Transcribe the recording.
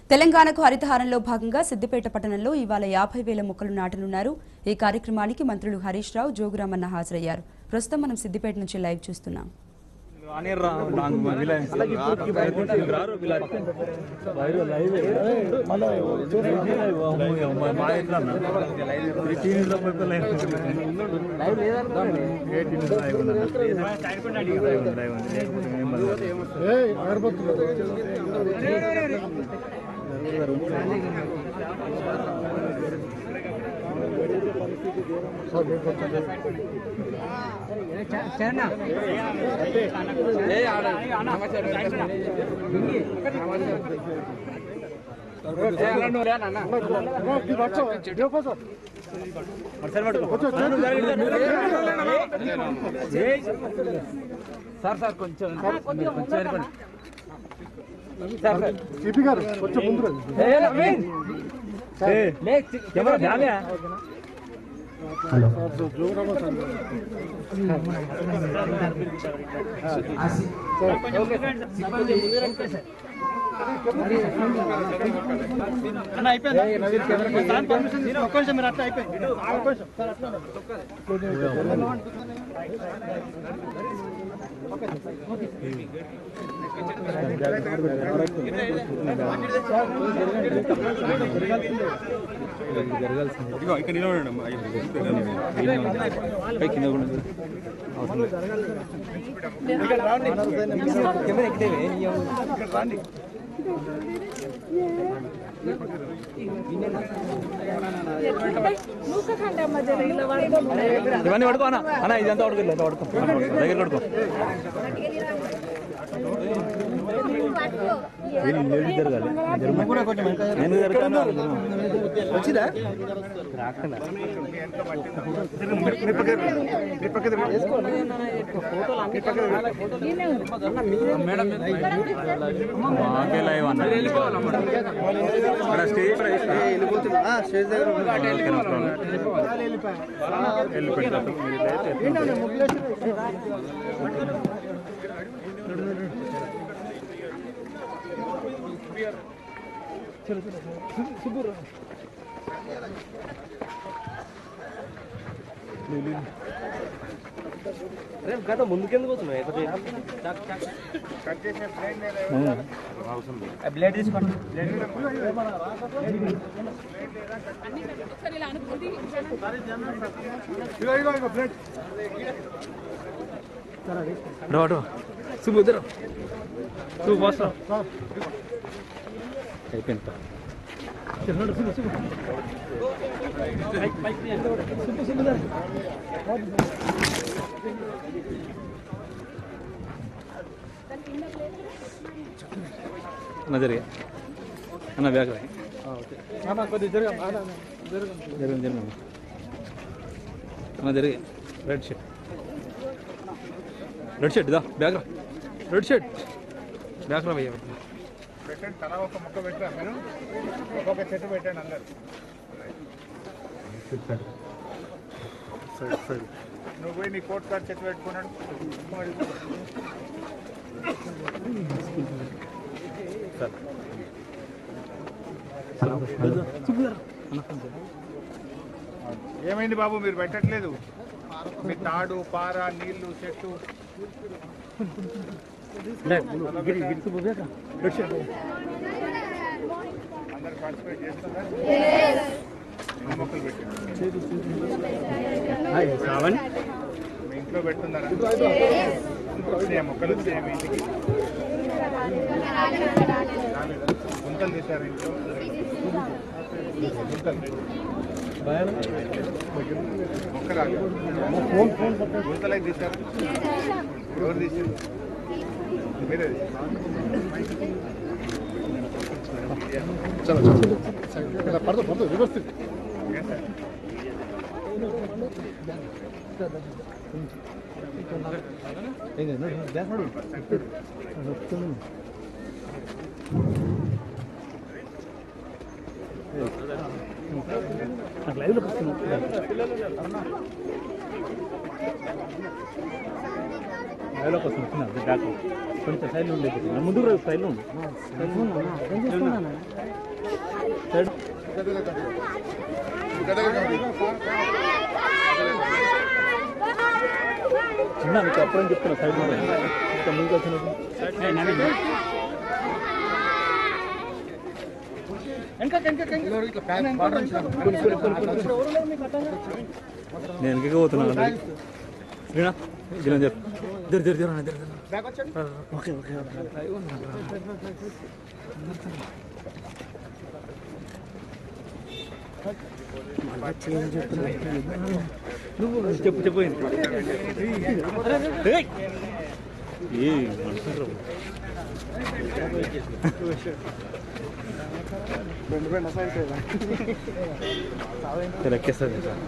తెలంగాణకు హరితహారంలో భాగంగా సిద్దిపేట పట్టణంలో ఇవాళ యాభై వేల మొక్కలు నాటనున్నారు ఈ కార్యక్రమానికి మంత్రులు హరీష్ రావు జోగురామన్న హాజరయ్యారు ప్రస్తుతం మనం సిద్దిపేట నుంచి లైవ్ చూస్తున్నాం సార్ సార్ కొంచెం మీరు కొంచెం వెనకండి. సార్ సార్ సిపి గారు కొంచెం ముందు రండి. ఏ, నవీన్! లే, చి- కెమెరా జాలే. ఇవన్నీ పడుకో అన్న అన్న ఇదంతా పడుకో ఇదంతా పడుకో దగ్గర పడుకో లేడీ జరగాలి నేను జరగాలి వచ్చిదా మాకే లైవ్ అన్న ఇక్కడ స్టేజ్ ప్రైస్ స్టేజ్ దగ్గర వెళ్ళి పెట్టారు గత ముందుకెందుకు వస్తున్నాయి బ్లేడ్ తీసుకోండి ఇగో, ఇగో, ఇగో, ప్లేట్. రాడు శుభ ఇద్దరు శుభ పోస్తా అయిపోయింది అన్న జరిగా అన్న బ్యాగ్ రాయి అన్న, కొద్దిగా జరగండి. అన్న, అన్న, జరగండి. జరిగింది జరిగింది అన్న జరిగి రెడ్ షర్ట్ రెడ్ షర్ట్ దా బ్యాగ్ రా రెడ్ షర్ట్ బ్యాగ్ రా భయ్యా పెట్టండి తలా ఒక మొక్క పెట్టరా మీరు ఒక్కొక్క చెట్టు పెట్టండి అందరు నువ్వు పోయి నీ కోట్ కార్డ్ చెట్టు పెట్టుకున్నాడు ఏమైంది బాబు మీరు పెట్టట్లేదు మీ తాడు పార నీళ్లు చెట్టు అందరు పార్టిసిపేట్ చేస్తున్నారు ఎన్ని మొక్కలు పెట్టారు మీ ఇంట్లో పెట్టున్నారా వచ్చినాయా మొక్కలు వచ్చినాయా మీ ఇంటికి రాలేదా? గుంతలు తీశారు ఇంట్లో గుంతలు మొక్క రాలేదు గుంతలు అయితే తీశారు ఎవరు తీశారు మీరే పడదు పడదు రివర్స్ లైవ్లోకి వస్తుంది వచ్చిన బ్యాక్ కొంచెం సైడ్ నుండి ముందుకు రా సైడ్ నుండి చిన్న మీకు అప్పుడని చెప్తున్నా సైడ్ ఇంకా ముందుకు వచ్చినప్పుడు నేను వెనకకి పోతున్నా శ్రీనా గిరం చెప్పు జర జర జర జర ఓకే ఓకే నువ్వు చెప్పు చెప్పు ఏయ్! ఏ మనుషులు లెక్కేస్తుంది సార్